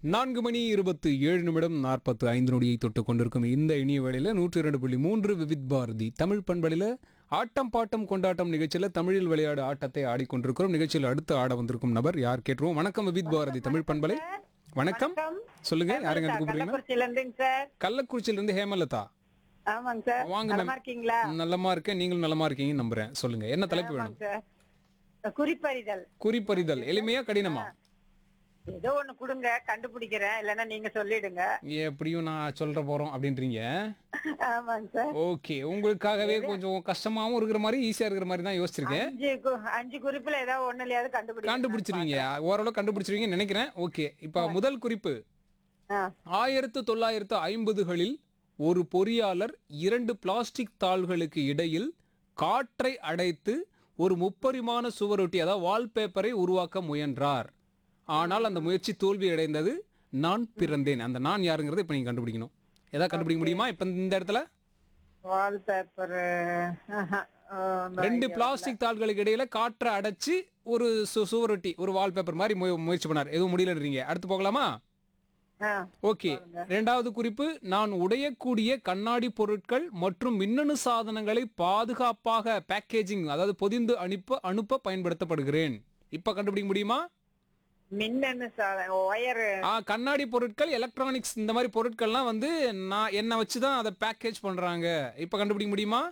நான்கு மணி இருபத்து ஏழு நிமிடம் நாற்பத்து ஐந்து நொடியை தொட்டு கொண்டிருக்கும் இந்த இனிய வேளையில் நூற்றி இரண்டு புள்ளி மூன்று விவித் பாரதி தமிழ் பண்பலையில் ஆட்டம் பாட்டம் கொண்டாட்டம் நிகழ்ச்சியில் தமிழில் விளையாடு ஆட்டத்தை ஆடிக்கொண்டிருக்கிறோம் நிகழ்ச்சியில் அடுத்து ஆட வந்திருக்கும் நபர் யார் கேட்டுருவோம் வணக்கம் விவித் பாரதி தமிழ் பண்பலை வணக்கம் சொல்லுங்க யாருங்க இருந்து கூப்பிடுறீங்க கள்ளக்குறிச்சியில இருந்துங்க சார் கள்ளக்குறிச்சியிலிருந்து ஹேமலதா ஆமாங்க சார் வாங்க நலமா மேம். இருக்கீங்களா நல்லமா இருக்கேன் நீங்களும் நல்லமா இருக்கீங்கன்னு நம்புறேன் சொல்லுங்க என்ன தலைப்பு வேணும் ஆமாங்க சார் குறிப்பறிதல் குறிப்பறிதல் எளிமையா கடினமா ஏதோ ஒண்ணு கொடுங்க கண்டுபிடிக்கிறேன் இல்லைன்னா நீங்க சொல்லிடுங்க எப்படியும் நான் சொல்ற போறோம் அப்படின்றீங்க ஆமாங்க சார் ஓகே உங்களுக்காகவே கொஞ்சம் கஷ்டமாவும் இருக்கிற மாதிரி ஈஸியா இருக்கிற மாதிரி தான் யோசிச்சிருக்கேன் அஞ்சு கு- அஞ்சு குறிப்புல ஏதாவது ஒண்ணுலயாவது கண்டுபிடி கண்டுபிடிச்சிருவீங்க ஓரளவு கண்டுபிடிச்சிருவீங்கன்னு நினைக்கிறேன் ஓகே இப்ப முதல் குறிப்பு ஆயிரத்து தொள்ளாயிரத்து ஐம்பதுகளில் ஒரு பொறியாளர் இரண்டு பிளாஸ்டிக் தாள்களுக்கு இடையில் காற்றை அடைத்து ஒரு முப்பரிமாண சுவரொட்டி அதாவது வால்பேப்பரை உருவாக்க முயன்றார் ஆனால் அந்த முயற்சி தோல்வி அடைந்தது நான் பிறந்தேன் அந்த நான் யாருங்கிறத இப்ப நீங்க கண்டுபிடிக்கணும் ஏதாவது கண்டுபிடிக்க முடியுமா இப்ப இந்த இடத்துல வால் பேப்பர் ரெண்டு பிளாஸ்டிக் தாள்களுக்கு இடையில காற்றை அடைச்சு ஒரு சு- சுவரொட்டி ஒரு வால்பேப்பர் மாதிரி முய- முயற்சி பண்ணார் எதுவும் முடியலன்றீங்க அடுத்து போகலாமா ஓகே இரண்டாவது குறிப்பு நான் உடையக்கூடிய கண்ணாடி பொருட்கள் மற்றும் மின்னணு சாதனங்களை பாதுகாப்பாக பேக்கேஜிங் அதாவது பொதிந்து அனுப்ப அனுப்ப பயன்படுத்தப்படுகிறேன் இப்ப கண்டுபிடிக்க முடியுமா மின்னணு சாதனம் ஒயர் ஆ கண்ணாடி பொருட்கள் எலக்ட்ரானிக்ஸ் இந்த மாதிரி பொருட்கள்லாம் வந்து நான் என்ன வச்சு தான் அதை பேக்கேஜ் பண்றாங்க இப்ப கண்டுபிடிக்க முடியுமா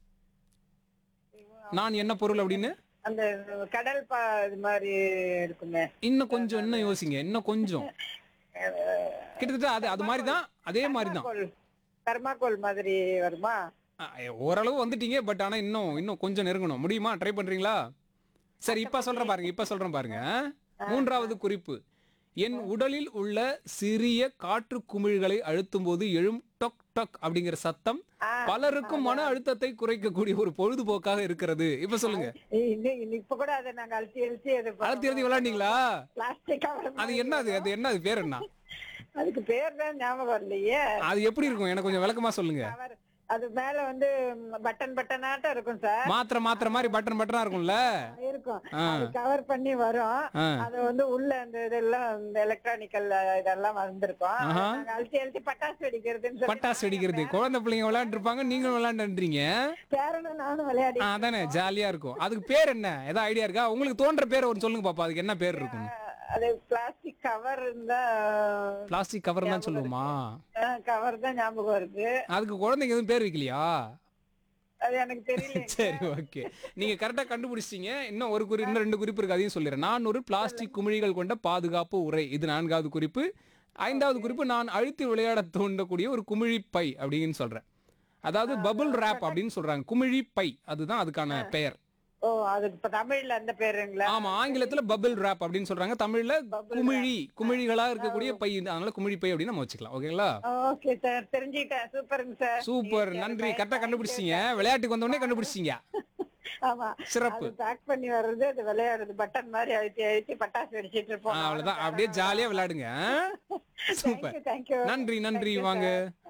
நான் என்ன பொருள் அப்படின்னு அந்த கடல் பா இது மாதிரி இருக்குமே இன்னும் கொஞ்சம் இன்னும் யோசிங்க இன்னும் கொஞ்சம் கிட்டத்தட்ட அது அது மாதிரி தான் அதே மாதிரி தான் தெர்மாக்கோல் தெர்மாக்கோல் மாதிரி வருமா ஆ, ஓரளவு வந்துட்டீங்க பட் ஆனா இன்னும் இன்னும் கொஞ்சம் நெருங்கணும் முடியுமா ட்ரை பண்றீங்களா சரி இப்ப சொல்றேன் பாருங்க இப்ப சொல்றேன் பாருங்க மூன்றாவது குறிப்பு என் உடலில் உள்ள சிறிய காற்று குமிழ்களை அழுத்தும் போது எழும் டொக் டொக் அப்படிங்கிற சத்தம் பலருக்கும் மன அழுத்தத்தை குறைக்கக்கூடிய ஒரு பொழுதுபோக்காக இருக்கிறது இப்ப சொல்லுங்க இன்னும் இன்னும் இப்ப கூட அதை நாங்க அழுத்தி அழுத்தி அது அழுத்தி எழுதி விளையாண்டீங்களா பிளாஸ்டிக் கவர் அது என்ன அது அது என்ன அது பேர் என்ன அதுக்கு பேர் தான் ஞாபகம் இல்லையே அது எப்படி இருக்கும் எனக்கு கொஞ்சம் விளக்கமா சொல்லுங்க கவர் அது மேல வந்து பட்டன் பட்டனாட்டம் இருக்கும் சார் மாத்திர மாத்திர மாதிரி பட்டன் பட்டனா இருக்கும்ல இருக்கும் அது கவர் பண்ணி வரும் ஆ. அது வந்து உள்ள அந்த இதெல்லாம் இந்த எலக்ட்ரானிக்கல் இதெல்லாம் வந்திருக்கும் அதை ஆஹா. நாங்க அழுத்தி அழுத்தி பட்டாசு வெடிக்கிறதுன்னு சொல்லி பட்டாசு வெடிக்கிறது குழந்தை பிள்ளைங்க விளையாண்டு இருப்பாங்க நீங்களும் விளையாண்டுன்றீங்க பேரனும் நானும் விளையாடி ஆ, அதானே ஜாலியா இருக்கும் அதுக்கு பேர் என்ன ஏதாவது ஐடியா இருக்கா உங்களுக்கு தோன்ற பேர் ஒன்று சொல்லுங்க பாப்பா அதுக்கு என்ன பேர் இருக்கும் அது பிளாஸ்டிக் கவர் இருந்தா பிளாஸ்டிக் கவர் தான் சொல்லுவோமா கவர் தான் ஞாபகம் இருக்கு அதுக்கு குழந்தைங்க எதுவும் பேர் வைக்கலையா அது எனக்கு தெரியல சரி ஓகே நீங்க கரெக்டா கண்டுபிடிச்சிட்டீங்க இன்னும் ஒரு குறி இன்னும் ரெண்டு குறிப்பு இருக்கு அதையும் சொல்லிடுறேன் நான் ஒரு பிளாஸ்டிக் குமிழிகள் கொண்ட பாதுகாப்பு உரை இது நான்காவது குறிப்பு ஐந்தாவது குறிப்பு நான் அழுத்தி விளையாட தூண்டக்கூடிய ஒரு குமிழி பை அப்படின்னு சொல்றேன் அதாவது பபுள் ரேப் அப்படின்னு சொல்றாங்க குமிழி பை அதுதான் அதுக்கான பெயர் ஓ அதுக்கு இப்ப தமிழ்ல அந்த பேருங்களா ஆமா ஆங்கிலத்துல பபிள் ரேப் அப்படின்னு சொல்றாங்க தமிழ்ல குமிழி குமிழிகளா இருக்கக்கூடிய பை அதனால குமிழி பை அப்படின்னு நம்ம வச்சுக்கலாம் ஓகேங்களா ஓகே சார் தெரிஞ்சுக்கிட்டேன் சூப்பருங்க சார் சூப்பர் நன்றி கரெக்டா கண்டுபிடிச்சிங்க விளையாட்டுக்கு வந்த உடனே கண்டுபிடிச்சிங்க ஆமா சிறப்பு அது பேக் பண்ணி வர்றது அது விளையாடுறது பட்டன் மாதிரி அழுத்தி அழுத்தி பட்டாசு வெடிச்சிட்டு ஆ, இருப்போம் அவ்வளவுதான் அப்படியே ஜாலியா விளையாடுங்க சூப்பர் தேங்க்யூ நன்றி நன்றி வாங்க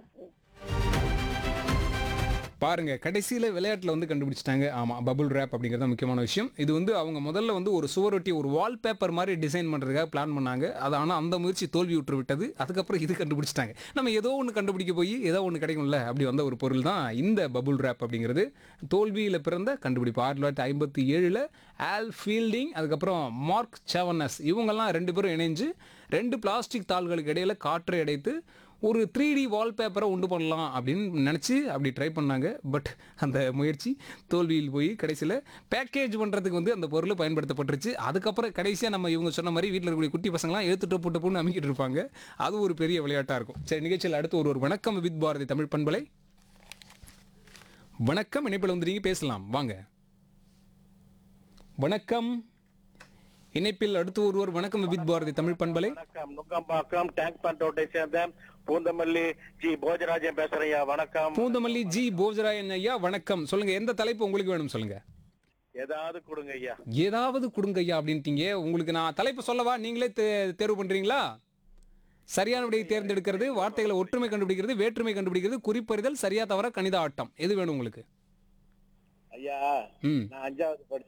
பாருங்க கடைசியில விளையாட்டுல வந்து கண்டுபிடிச்சிட்டாங்க ஆமா பபுள் ரேப் அப்படிங்கிறது தான் முக்கியமான விஷயம் இது வந்து அவங்க முதல்ல வந்து ஒரு சுவரொட்டி ஒரு வால்பேப்பர் மாதிரி டிசைன் பண்றதுக்காக பிளான் பண்ணாங்க அது ஆனா அந்த முயற்சி தோல்வி விட்டு விட்டது அதுக்கப்புறம் இது கண்டுபிடிச்சிட்டாங்க நம்ம ஏதோ ஒன்று கண்டுபிடிக்க போய் ஏதோ ஒன்று கிடைக்கும்ல அப்படி வந்த ஒரு பொருள் தான் இந்த பபுள் ரேப் அப்படிங்கிறது தோல்வியில பிறந்த கண்டுபிடிப்பு ஆயிரத்தி தொள்ளாயிரத்தி ஐம்பத்தி ஏழுல ஆல் ஃபீல்டிங் அதுக்கப்புறம் மார்க் செவனஸ் இவங்கெல்லாம் ரெண்டு பேரும் இணைஞ்சு ரெண்டு பிளாஸ்டிக் தாள்களுக்கு இடையில காற்றை அடைத்து ஒரு த்ரீ டி வால்பேப்பரை உண்டு பண்ணலாம் அப்படின்னு நினச்சி அப்படி ட்ரை பண்ணாங்க பட் அந்த முயற்சி தோல்வியில் போய் கடைசியில் பேக்கேஜ் பண்ணுறதுக்கு வந்து அந்த பொருள் பயன்படுத்தப்பட்டுருச்சு அதுக்கப்புறம் கடைசியாக நம்ம இவங்க சொன்ன மாதிரி வீட்டில் இருக்கக்கூடிய குட்டி பசங்களாம் ஏற்றுட்டு போட்டு போட்டு அமைக்கிட்டு இருப்பாங்க அது ஒரு பெரிய விளையாட்டாக இருக்கும் சரி நிகழ்ச்சியில் அடுத்து ஒரு ஒரு வணக்கம் வித் பாரதி தமிழ் பண்பலை வணக்கம் இணைப்பில் வந்துருங்க பேசலாம் வாங்க வணக்கம் இணைப்பில் அடுத்து ஒருவர் வணக்கம் வித் பாரதி தமிழ் பண்பலை வணக்கம் நுங்கம்பாக்கம் டேங்க் பண்டோட்டை சேர்ந்த பூந்தமல்லி ஜி போஜராஜன் பேசுறையா வணக்கம் பூந்தமல்லி ஜி போஜராயன் ஐயா வணக்கம் சொல்லுங்க எந்த தலைப்பு உங்களுக்கு வேணும் சொல்லுங்க ஏதாவது கொடுங்க ஐயா ஏதாவது கொடுங்க ஐயா அப்படின்ட்டீங்க உங்களுக்கு நான் தலைப்பு சொல்லவா நீங்களே தே- தேர்வு பண்றீங்களா சரியான விடையை தேர்ந்தெடுக்கிறது வார்த்தைகளை ஒற்றுமை கண்டுபிடிக்கிறது வேற்றுமை கண்டுபிடிக்கிறது குறிப்பறிதல் சரியா தவிர கணித ஆட்டம் எது வேணும் உங்களுக்கு ஐயா ம் நான் அஞ்சாவது படிச்ச